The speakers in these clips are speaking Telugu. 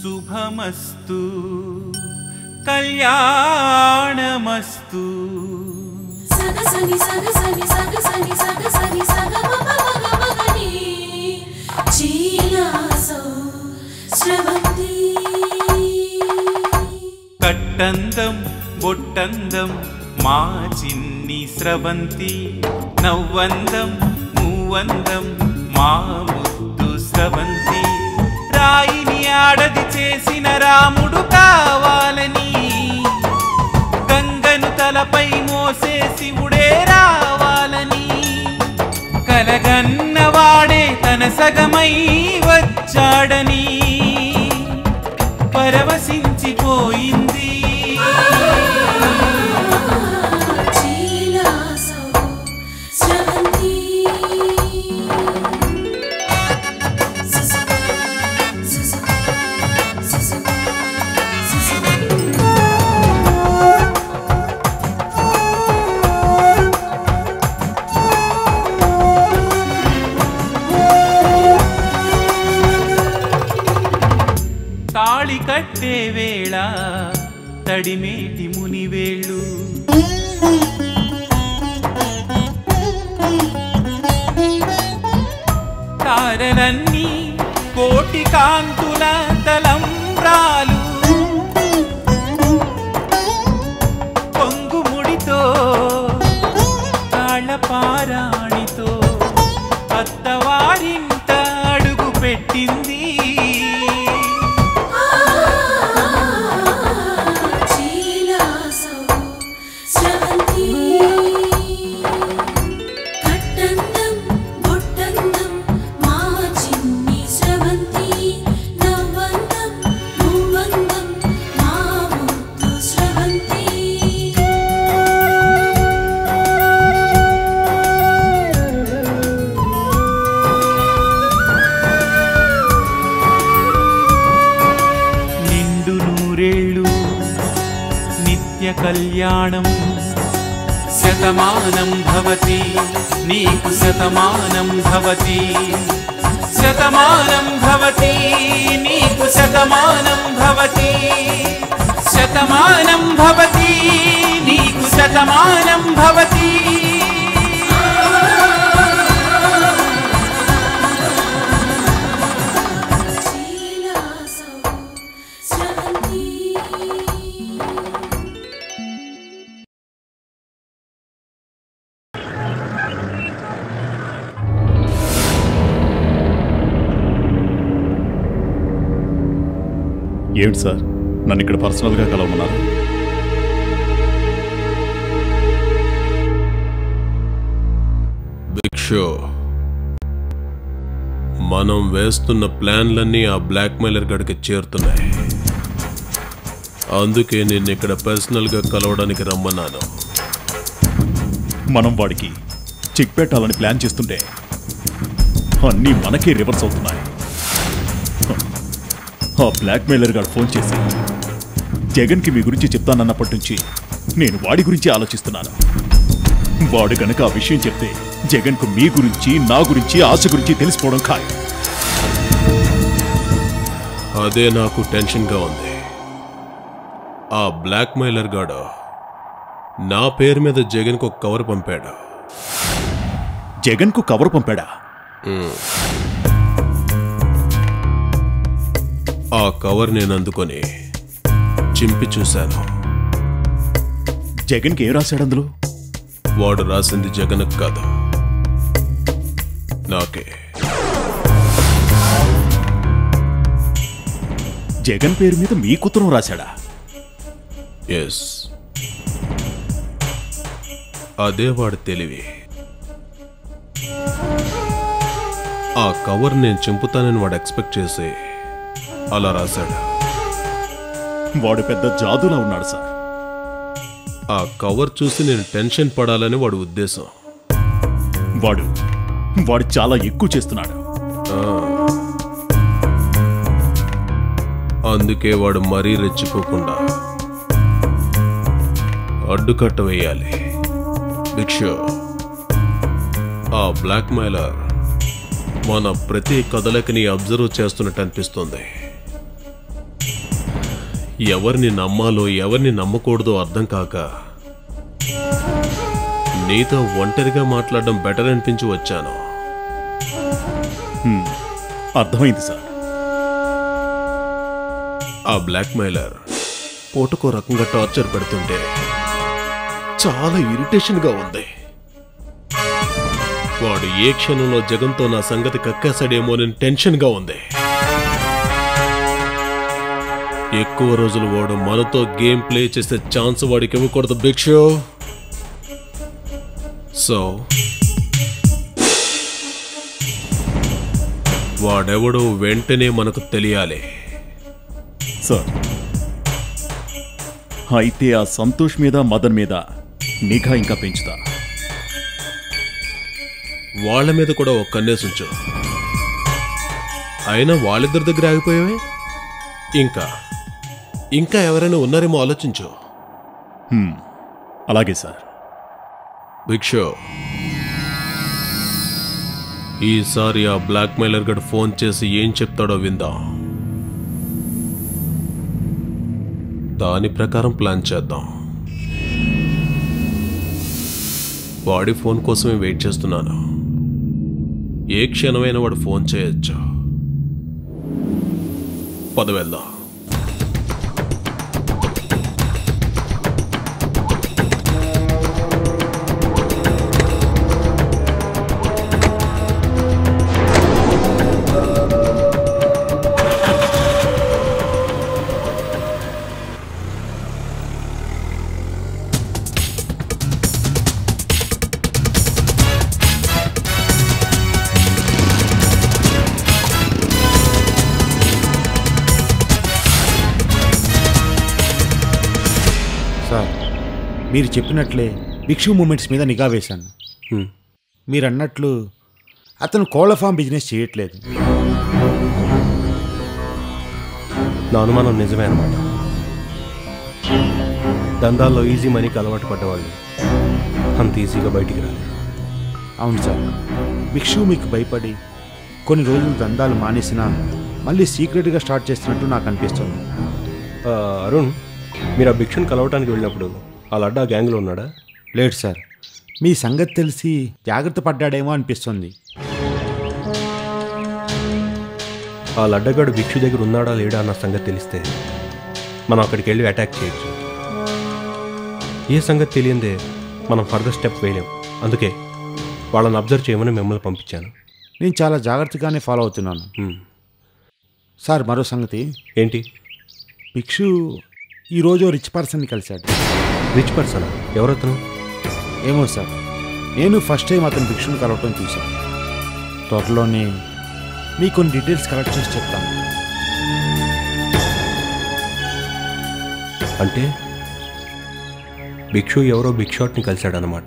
శుభమస్తు కళ్యాణమస్తు సగ సని సగ సని సగ సని సగ సని సగ మగ మగ మగని చీలాసౌ స్రవంతి కట్టందం బొట్టందం మా చిన్ని స్రవంతి నవ్వందం మూవందం మా ముద్దు స్రవంతి రాయిని ఆడది చేసిన రాముడు కావాలని గంగను తలపై మోసే శివుడే రావాలని కలగన్నవాడే తన సగమై వచ్చాడని పరవశించిపోయింది చీలాసౌ స్రవంతి సుసు సుసు సుసు సుసు తాళి కట్టే వేళ తడిమేటి మునివేళ్ళు తారలన్నీ కోటి కాంతుల తలంబ్రాలు పొంగుముడితో తాళపారాణితో అత్తవారింట అడుగు పెట్టింది చీలాసౌ స్రవంతి కట్టందం బొట్టందం మా చిన్ని స్రవంతి నవ్వందం మూవందం మా ముద్దు స్రవంతి నిండు నూరేళ్ళు నిత్య కళ్యాణం శతమానం భవతి నీకు శతమానం భవతి శతమానం భవతి నీకు శతమానం భవతి శతమానం భవతి నీకు శతమానం భవతి చీలాసౌ స్రవంతి ఏమిటి సార్ నన్ను ఇక్కడ పర్సనల్గా కలవమన్నారు భిక్షు మనం వేస్తున్న ప్లాన్లన్నీ ఆ బ్లాక్మెయిలర్ గడికి చేరుతున్నాయి అందుకే నేను ఇక్కడ పర్సనల్గా కలవడానికి రమ్మన్నాను మనం వాడికి చెక్ పెట్టాలని ప్లాన్ చేస్తుంటే అన్నీ మనకే రివర్స్ అవుతున్నాయి హ. ఆ బ్లాక్మెయిలర్ గారు ఫోన్ చేసి జగన్కి మీ గురించి చెప్తానన్నప్పటి నుంచి నేను వాడి గురించి ఆలోచిస్తున్నాను వాడు గనక ఆ విషయం చెప్తే జగన్కు మీ గురించి నా గురించి ఆశ గురించి తెలిసిపోవడం ఖాయం అదే నాకు టెన్షన్గా ఉంది ఆ బ్లాక్మెయిలర్ గాడు నా పేరు మీద జగన్కు ఒక కవర్ పంపాడు జగన్కు కవర్ పంపాడా ఆ కవర్ నేను అందుకొని చింపి చూశాను జగన్కి ఏం రాశాడు అందులో వాడు రాసింది జగన్కు కాదు నాకే జగన్ పేరు మీద మీ కుతురం రాశాడా ఎస్ అదే వాడి తెలివి ఆ కవర్ నేను చింపుతానని వాడు ఎక్స్పెక్ట్ చేసి అలా రాశాడు వాడు పెద్ద జాదులా ఉన్నాడు సార్ ఆ కవర్ చూసి నేను టెన్షన్ పడాలని వాడి ఉద్దేశం వాడు వాడు చాలా ఎక్కువ చేస్తున్నాడు అందుకే వాడు మరీ రెచ్చిపోకుండా అడ్డుకట్ట వేయాలి భిక్షు ఆ బ్లాక్మెయిలర్ మన ప్రతి కదలికని అబ్జర్వ్ చేస్తున్నట్టు అనిపిస్తుంది ఎవరిని నమ్మాలో ఎవరిని నమ్మకూడదో అర్థం కాక నీతో ఒంటరిగా మాట్లాడడం బెటర్ అనిపించి వచ్చాను అర్థమైంది సార్ ఆ బ్లాక్ మైలర్ పూటకో రకంగా టార్చర్ పెడుతుంటే చాలా ఇరిటేషన్గా ఉంది వాడు ఏ క్షణంలో జగన్తో నా సంగతి కక్కేశాడేమోనని టెన్షన్గా ఉంది ఎక్కువ రోజులు వాడు మనతో గేమ్ ప్లే చేసే ఛాన్స్ వాడికి ఇవ్వకూడదు బిగ్ షో సో వాడెవడో వెంటనే మనకు తెలియాలి సార్ అయితే ఆ సంతోష్ మీద మదన్ మీద నిఘా ఇంకా పెంచుతా వాళ్ళ మీద కూడా ఒక కన్నేసుంచు అయినా వాళ్ళిద్దరి దగ్గర ఆగిపోయావే ఇంకా ఇంకా ఎవరైనా ఉన్నారేమో ఆలోచించు హ్మ్, అలాగే సార్ బిగ్ షో ఈసారి ఆ బ్లాక్ మెయిలర్ గడు ఫోన్ చేసి ఏం చెప్తాడో విందాం దాని ప్రకారం ప్లాన్ చేద్దాం వాడి ఫోన్ కోసమే వెయిట్ చేస్తున్నాను ఏ క్షణమైనా వాడు ఫోన్ చేయొచ్చు పద వెళ్దాం సార్ మీరు చెప్పినట్లే భిక్షు మూమెంట్స్ మీద నిఘా వేశాను మీరు అన్నట్లు అతను కోళ్ల ఫామ్ బిజినెస్ చేయట్లేదు నా అనుమానం నిజమే అనమాట దందాల్లో ఈజీ మనీకి అలవాటు పడ్డవాళ్ళు అంత ఈజీగా బయటికి రాలేదు అవును సార్ భిక్షు మీకు భయపడి కొన్ని రోజులు దందాలు మానేసినా మళ్ళీ సీక్రెట్గా స్టార్ట్ చేస్తున్నట్టు నాకు అనిపిస్తుంది ఆ, అరుణ్ మీరు ఆ భిక్షుని కలవటానికి వెళ్ళినప్పుడు ఆ లడ్డా గ్యాంగ్లో ఉన్నాడా లేడు సార్ మీ సంగతి తెలిసి జాగ్రత్త పడ్డాడేమో అనిపిస్తుంది ఆ లడ్డగాడు భిక్షు దగ్గర ఉన్నాడా లేడా అన్న సంగతి తెలిస్తే మనం అక్కడికి వెళ్ళి అటాక్ చేయొచ్చు ఏ సంగతి తెలియందే మనం ఫర్దర్ స్టెప్ వేయలేం అందుకే వాళ్ళని అబ్జర్వ్ చేయమని మిమ్మల్ని పంపించాను నేను చాలా జాగ్రత్తగానే ఫాలో అవుతున్నాను హ్మ్. సార్ మరో సంగతి ఏంటి భిక్షు ఈరోజు రిచ్ పర్సన్ని కలిశాడు రిచ్ పర్సనా ఎవరతను ఏమో సార్ నేను ఫస్ట్ టైం అతను భిక్షుని కలవటం చూశాను త్వరలోనే మీకు కొన్ని డీటెయిల్స్ కలెక్ట్ చేసి చెప్తాను అంటే భిక్షు ఎవరో భిక్షాట్ని కలిశాడనమాట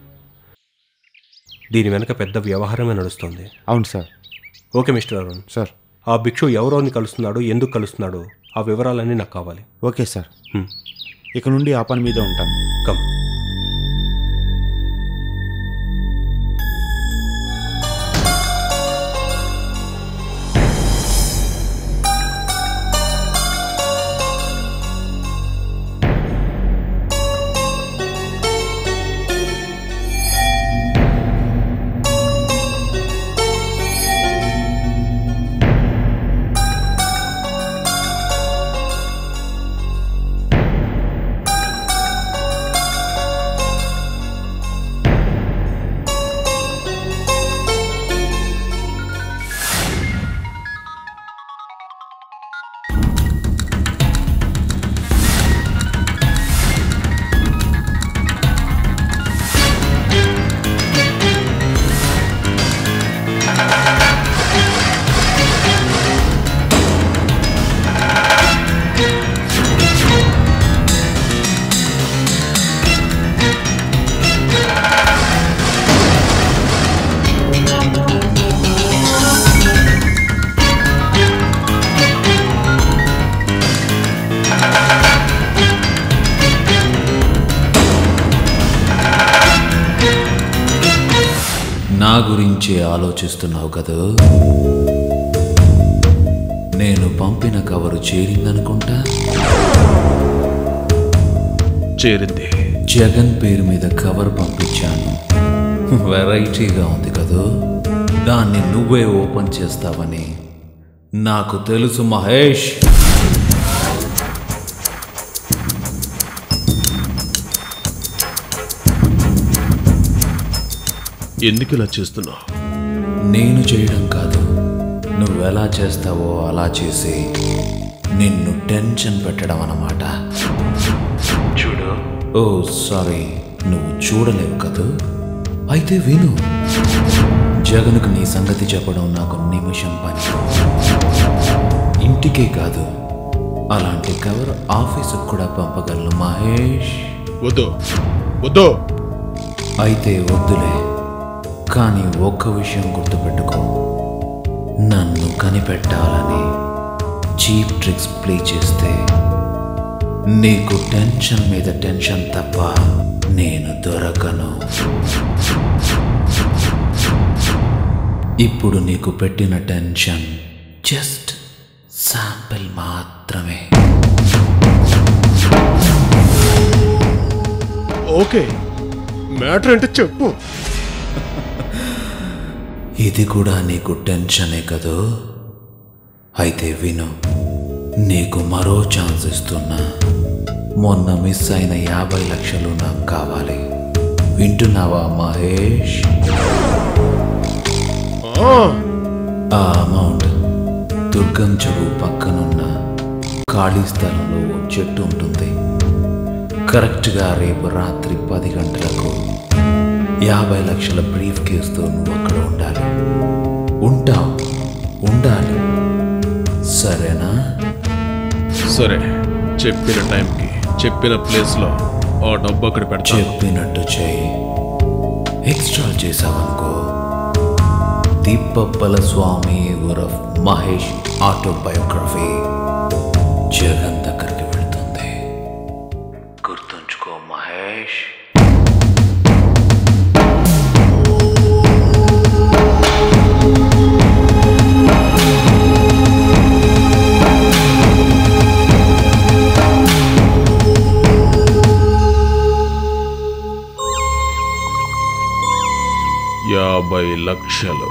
దీని వెనక పెద్ద వ్యవహారమే నడుస్తుంది అవును sir okay mister Arun sir ఆ భిక్షు ఎవరోని కలుస్తున్నాడో ఎందుకు కలుస్తున్నాడో ఆ వివరాలన్నీ నాకు కావాలి ఓకే సార్ హ్మ్. ఇక నుండి ఆ పని మీద ఉంటాను కమ్ నా గురించే ఆలోచిస్తున్నావు కదూ నే నేను పంపిన కవరు చేరిందనుకుంటా చేరింది జగన్ పేరు మీద కవర్ పంపించాను వెరైటీగా ఉంది కదూ దాన్ని నువ్వే ఓపెన్ చేస్తావని నాకు తెలుసు మహేష్ ఎందుకు ఇలా చేస్తున్నావు నేను చేయడం కాదు నువ్వెలా చేస్తావో అలా చేసి నిన్ను టెన్షన్ పెట్టడం అన్నమాట చూడు ఓ సారీ నువ్వు చూడలేవు కదూ అయితే విను జగన్కు నీ సంగతి చెప్పడం నాకు నిమిషం పని ఇంటికే కాదు అలాంటి కవర్ ఆఫీసుకు కూడా పంపగలను మహేష్ వద్దు వద్దు అయితే వద్దులే కానీ ఒక్క విషయం గుర్తుపెట్టుకో నన్ను కనిపెట్టాలని చీప్ ట్రిక్స్ ప్లే చేస్తే నీకు టెన్షన్ మీద టెన్షన్ తప్ప నేను దొరకను ఇప్పుడు నీకు పెట్టిన టెన్షన్ జస్ట్ శాంపిల్ మాత్రమే ఓకే మ్యాటర్ అంటే చెప్పు ఇది కూడా నీకు టెన్షనే కదూ అయితే విను నీకు మరో ఛాన్స్ ఇస్తున్నా మొన్న మిస్ అయిన యాభై లక్షలు నాకు కావాలి వింటున్నావా మహేష్ ఆ అమౌంట్ దుర్గం చెరువు పక్కనున్న ఖాళీ స్థలంలో ఓ చెట్టు ఉంటుంది కరెక్ట్గా రేపు రాత్రి పది గంటలకు యాభై లక్షల బ్రీఫ్ కేసుతో నువ్వు అక్కడ ఉండాలి ఉంటావు ఉండాలి సరేనా సరే చెప్పిన టైంకి చెప్పిన ప్లేస్లో ఆ డబ్బు అక్కడ పెడతా చెప్పినట్టు చేయి ఎక్స్ట్రా చేసావనుకో దీపప్పల స్వామి ఉరఫ్ మహేష్ ఆటోబయోగ్రఫీ జగన్ దగ్గరికి వెళ్తుంది గుర్తుంచుకో మహేష్ యాభై లక్షలు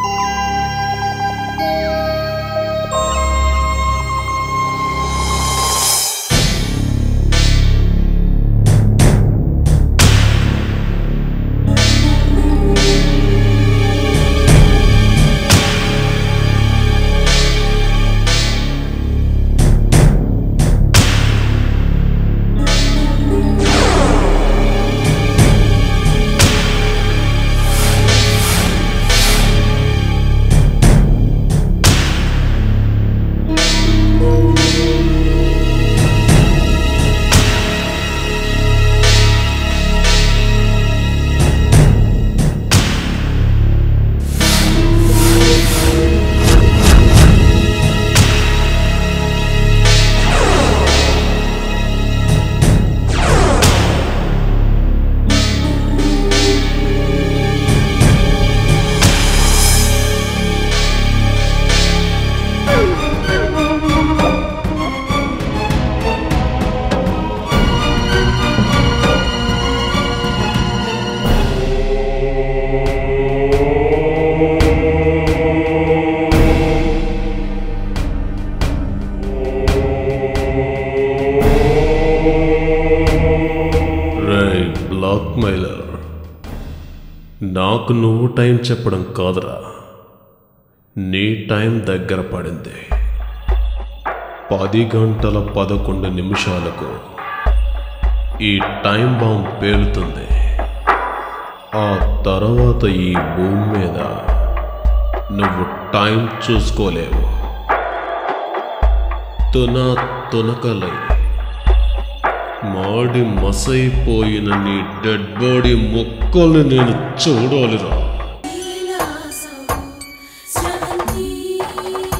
రై బ్లాక్ మైలర్ నాకు నువ్వు టైం చెప్పడం కాదురా నీ టైం దగ్గర పడింది పది గంటల పదకొండు నిమిషాలకు ఈ టైం బాంబ్ పేలుతుంది ఆ తర్వాత ఈ భూమి మీద నువ్వు టైం చూసుకోలేవు తున తునకలై మాడి మసైపోయిన నీ డెడ్ బాడీ మొక్కల్ని నేను చూడాలిరా లీలాసౌ స్రవంతి